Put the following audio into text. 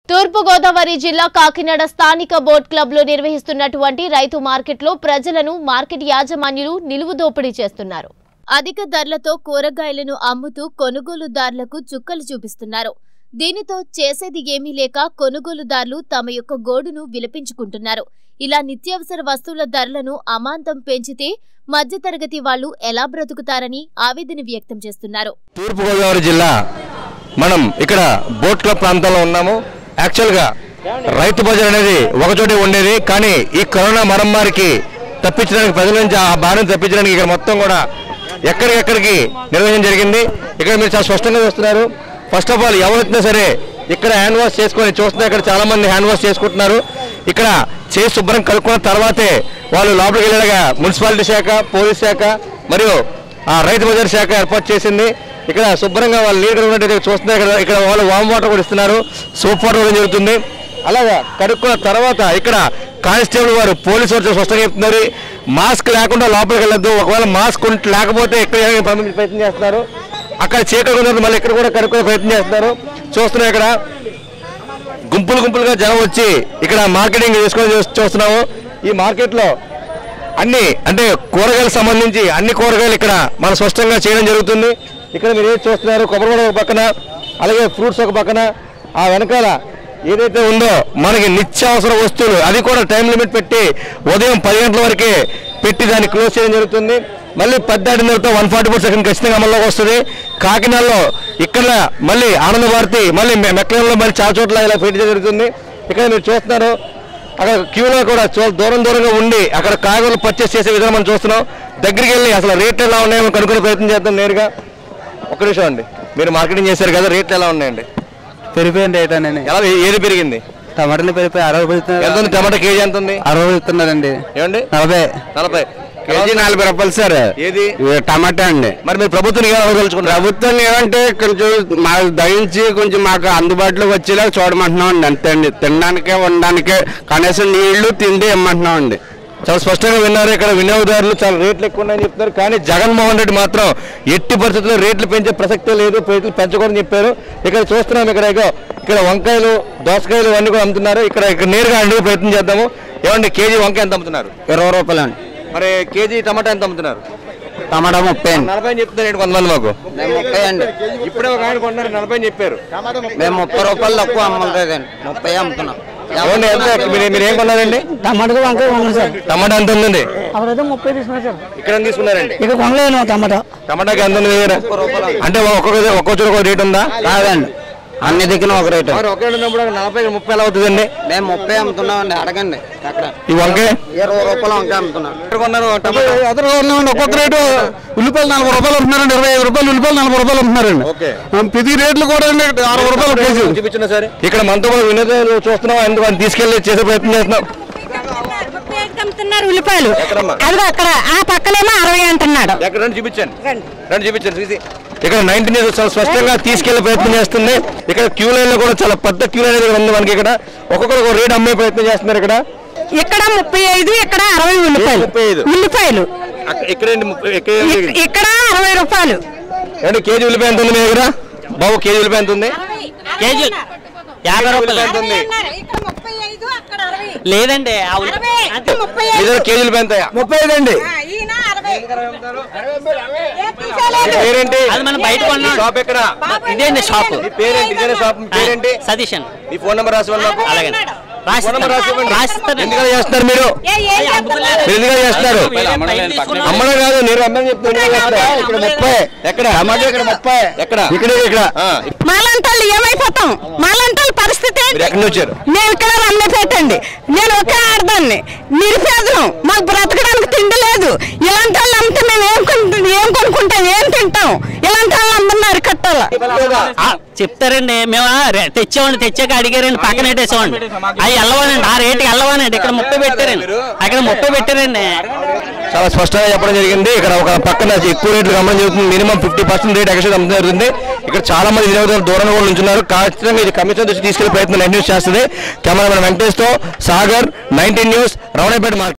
తూర్పుగోదావరి జిల్లా కాకినాడ స్థానిక boat club లో నిర్వహిస్తున్నటువంటి రైతు మార్కెట్లో ప్రజలను మార్కెట్ యాజమాన్యులు నిలువు దోపిడీ చేస్తున్నారు అధిక ధరలతో కూరగాయలను అమ్ముతూ కొనుగోలుదారులకు చుక్కలు చూపిస్తున్నారు దీనితో చేసేది ఏమీ లేక కొనుగోలుదారులు తమ యొక్క గోడును విలపించుకుంటున్నారు ఇలా నిత్యావసర వస్తువుల ధరలను అమాంతం పెంచితే మధ్యతరగతి వాళ్ళు ఎలా బ్రతుకుతారని ఆవేదన వ్యక్తం చేస్తున్నారు తూర్పుగోదావరి జిల్లా మనం ఇక్కడ బోట్ క్లబ్ ప్రాంతంలో ఉన్నాము యాక్చువల్గా రైతు బజార్ అనేది ఒకచోటే ఉండేది కానీ ఈ కరోనా మరమ్మారికి తప్పించడానికి ప్రజల నుంచి ఆ బారిని తప్పించడానికి ఇక్కడ మొత్తం కూడా ఎక్కడికెక్కడికి నిర్వహించడం జరిగింది ఇక్కడ మీరు చాలా స్పష్టంగా చూస్తున్నారు ఫస్ట్ ఆఫ్ ఆల్ ఎవరైనా సరే ఇక్కడ హ్యాండ్ వాష్ చేసుకొని చూస్తున్నా ఇక్కడ చాలా మంది హ్యాండ్ వాష్ చేసుకుంటున్నారు ఇక్కడ చేసి శుభ్రం కలుపుకున్న తర్వాతే వాళ్ళు లోపలికి వెళ్ళగా మున్సిపాలిటీ శాఖ పోలీస్ శాఖ మరియు ఆ రైతు బజార్ శాఖ ఏర్పాటు చేసింది ఇక్కడ శుభ్రంగా వాళ్ళు నీరు ఉన్నట్టు చూస్తున్నారు ఇక్కడ ఇక్కడ వాళ్ళు వామ్ వాటర్ కూడా ఇస్తున్నారు సోప్ వాటర్ కూడా జరుగుతుంది అలాగా కడుక్కున్న తర్వాత ఇక్కడ కానిస్టేబుల్ వారు పోలీసు వారు చాలా స్పష్టంగా చెప్తున్నారు మాస్క్ లేకుండా లోపలికి వెళ్ళొద్దు ఒకవేళ మాస్క్ ఉంట- లేకపోతే ఇక్కడ ఏమైనా పంపించే ప్రయత్నం చేస్తున్నారు అక్కడ చీకటి ఉన్నప్పుడు మళ్ళీ ఇక్కడ కూడా కడుక్కునే ప్రయత్నం చేస్తున్నారు చూస్తున్నాం ఇక్కడ గుంపులు గుంపులుగా జనం వచ్చి ఇక్కడ మార్కెటింగ్ చేసుకొని చూ- చూస్తున్నాము ఈ మార్కెట్లో అన్ని అంటే కూరగాయలకు సంబంధించి అన్ని కూరగాయలు ఇక్కడ మనం స్పష్టంగా చేయడం జరుగుతుంది ఇక్కడ మీరు ఏది చూస్తున్నారు కొబ్బరి కూడా ఒక పక్కన అలాగే ఫ్రూట్స్ ఒక పక్కన ఆ వెనకాల ఏదైతే ఉందో మనకి నిత్యావసర వస్తువులు అది కూడా టైం లిమిట్ పెట్టి ఉదయం పది గంటల వరకే పెట్టి దాన్ని క్లోజ్ చేయడం జరుగుతుంది మళ్ళీ పద్దాటిన తర్వాత వన్ ఫార్టీ ఫోర్ సెకండ్ ఖచ్చితంగా అమల్లోకి వస్తుంది కాకినాడలో ఇక్కడ మళ్ళీ ఆనంద భారతి మళ్ళీ మె- మెక్లెన్లో మళ్ళీ చాలా చోట్ల ఇలా పెట్టడం జరుగుతుంది ఇక్కడ మీరు చూస్తున్నారు అక్కడ క్యూలో కూడా చూ- దూరం దూరంగా ఉండి అక్కడ కాయగూరలు పర్చేస్ చేసే విధానం మనం చూస్తున్నాం దగ్గరికి వెళ్ళి అసలు రేట్లు ఎలా ఉన్నాయో కనుక్కునే ప్రయత్నం చేద్దాం నేరుగా ఒక్క నిమిషం అండి మీరు మార్కెటింగ్ చేశారు కదా రేట్లు ఎలా ఉన్నాయండి పెరిగిపోయింది రేట్ అని ఎలా ఏది పెరిగింది టమాటాలు పెరిగిపోయి అరవై ఎంత పెరుగుతున్నారు ఉంది టమాటా కేజీ ఎంత ఉంది అరవై ఇస్తున్నారండి ఏమండి నలభై నలభై కేజీ నలభై రూపాయలు సార్ ఏది ఇవి టమాటా అండి మరి మీరు ప్రభుత్వం అడగదలుచుకుంటారు ప్రభుత్వం ఏమంటే కొంచెం మాకు దయించి కొంచెం మాకు అందుబాటులోకి వచ్చేలా చూడమంటున్నాం అండి అంతే అండి తినడానికే ఉండడానికే కనీసం నీళ్లు తిండి ఇమ్మంటున్నాం అండి చాలా స్పష్టంగా విన్నారు ఇక్కడ వినియోగదారులు చాలా రేట్లు ఎక్కువ ఉన్నాయని చెప్తున్నారు కానీ జగన్మోహన్ రెడ్డి మాత్రం ఎట్టి పరిస్థితుల్లో రేట్లు పెంచే ప్రసక్తే లేదు రేట్లు పెంచకూడదని చెప్పారు ఇక్కడ చూస్తున్నాం ఇక్కడ ఇగో ఇక్కడ వంకాయలు దోసకాయలు అన్ని కూడా అమ్ముతున్నారు ఇక్కడ ఇక్కడ నేరుగా అడిగే ప్రయత్నం చేద్దాము ఏమండి కేజీ వంకాయ ఎంత అమ్ముతున్నారు ఇరవై రూపాయలు అండి మరి కేజీ టమాటా ఎంత అమ్ముతున్నారు టమాటా ముప్పై అండి నలభై అని చెప్తున్నారు ఏంటి కొంతమంది మాకు మేము ముప్పై అండి ఇప్పుడే ఒక ఆయన కొన్నారు నలభై అని చెప్పారు మేము ముప్పై రూపాయలు తక్కువ అమ్మలేదండి ముప్పై అమ్ముతున్నాం ఏమండి ఎంత మీరు- మీరు ఏం కొన్నారండి టమాటా వంకాయ కొన్నాను సార్ టమాటా ఎంత ఉందండి అప్పుడైతే ముప్పై తీసుకున్నా సార్ ఇక్కడ ఎంత తీసుకున్నారండి ఇక కొనలేను టమాటా టమాటాకి ఎంత ఉంది దగ్గర అంటే ఒక్కొక్క ఒక్కొక్క చోట ఒక రేట్ ఉందా కాదండి అన్ని దిక్కున ఒక రేటు మరి ఒకే ఉన్నప్పుడు నలభై ముప్పై ఎలా అవుతుందండి మేము ముప్పై అమ్ముతున్నాం అండి అడగండి అక్కడ ఈ వంకాయ ఇరవై రూపాయలు వంకాయ అమ్ముతున్నాం ఎక్కడ కొన్నారు టమాటా అతను ఒక్కొక్క రేటు ఉల్లిపాయలు నలభై రూపాయలు ఉంటున్నారండి ఇరవై ఐదు రూపాయలు ఉల్లిపాయలు నలభై రూపాయలు ఉంటున్నారండి ఓకే. ప్రతి రేట్లు కూడా అండి అరవై రూపాయలు కేజీ చూపించిన సరే ఇక్కడ మనతో పాటు వినోదాలు చూస్తున్నాం అందుకు వాళ్ళు తీసుకెళ్లి చేసే ప్రయత్నం చేస్తున్నాం అమ్ముతున్నారు ఉల్లిపాయలు ఎక్కడమ్మా? అదిగో అక్కడ ఆ పక్కనేమో అరవై అంటున్నాడు ఎక్కడ రండి చూపించండి రండి చూపించండి చూసి ఇక్కడ నైన్టీన్ ఇయర్స్ చాలా స్పష్టంగా తీసుకెళ్లే ప్రయత్నం చేస్తుంది ఇక్కడ క్యూ లైన్ లో కూడా చాలా పెద్ద క్యూ లైన్ అనేది ఉంది మనకి ఇక్కడ ఒక్కొక్కరు ఒక రేట్ అమ్మే ప్రయత్నం చేస్తున్నారు ఇక్కడ ఇక్కడ ముప్పై ఐదు ఇక్కడ అరవై ఉల్లిపాయలు ముప్పై ఐదు. ఉల్లిపాయలు అక్క- ఇక్కడేంటి ముప్పై- ఇక్కడ ఇక్- ఇక్కడ అరవై రూపాయలు ఏమండి కేజీ ఉల్లిపాయ ఎంత ఉంది మీ దగ్గర బాబు కేజీ ఉల్లిపాయ ఎంత ఉంది కేజీ యాభై రూపాయలు ఎంత ఉంది లేదండి ఆ ఉల్లి- అంతే. మీ దగ్గర కేజీ ఉల్లిపాయ ఎంత ముప్పై ఐదు అండి పేరేంటి అది మనం బయట కొన్నాం. షాప్ ఎక్కడ ఇదేండి షాపు మీ పేరేంటి ఇదే షాప్ మీ పేరేంటి సతీష్ అండి మీ ఫోన్ నెంబర్ రాసి ఇవ్వండి నాకు అలాగే ఫోన్ నెంబర్ రాసి ఇవ్వండి రాసిస్తానండి ఎందుకలా చేస్తున్నారు మీరు మీరు ఎందుకలా చేస్తున్నారు అమ్మడం కాదు నేను అమ్మని చెప్తాను ఇక్కడ ముప్పై ఎక్కడ టమాటో ఇక్కడ ముప్పై ఎక్కడ ఇక్కడ ఇక్కడ ఆ, మాలంటాళ్ళు ఏమైపోతాం మాలంటాళ్ళ పరిస్థితి మీరు ఎక్కడి నుంచి వచ్చారు నేను ఇక్కడ రమ్మేసేటండి నేను ఒకే ఆడదాన్ని నిరుపేదలం మాకు బ్రతకడానికి తిండి లేదు ఇలాంటి వాళ్ళు అమ్మితే మేము ఏం కొను ఏం కొనుక్కుంటాం ఏం తింటాం ఇలాంటి వాళ్ళు అమ్ముతున్నారు కట్టాల ఆ, చెప్తారండి మేము ఆ, రే- తెచ్చామండి తెచ్చాక అడిగారండి పక్కన పెట్టేసామండి అవి వెళ్ళవానండి ఆ రేటుకి వెళ్ళవానండి ఇక్కడ ముప్పై పెట్టారండి అక్కడ ముప్పై పెట్టారండి చాలా స్పష్టంగా చెప్పడం జరిగింది ఇక్కడ ఒక పక్కన ఎక్కువ రేట్లు గమనం జరుగుతుంది minimum fifty percent rate extra అమ్మడం జరుగుతుంది ఇక్కడ చాలా మంది వినియోగదారులు దూరంగా కూడా ఉంటున్నారు ఖచ్చితంగా ఇది కమిషన్ దృష్టి తీసుకెళ్లే ప్రయత్నం నైన్ న్యూస్ చేస్తుంది కెమెరామెన్ వెంకటేష్ తో Sagar nineteen news Ravanapeta market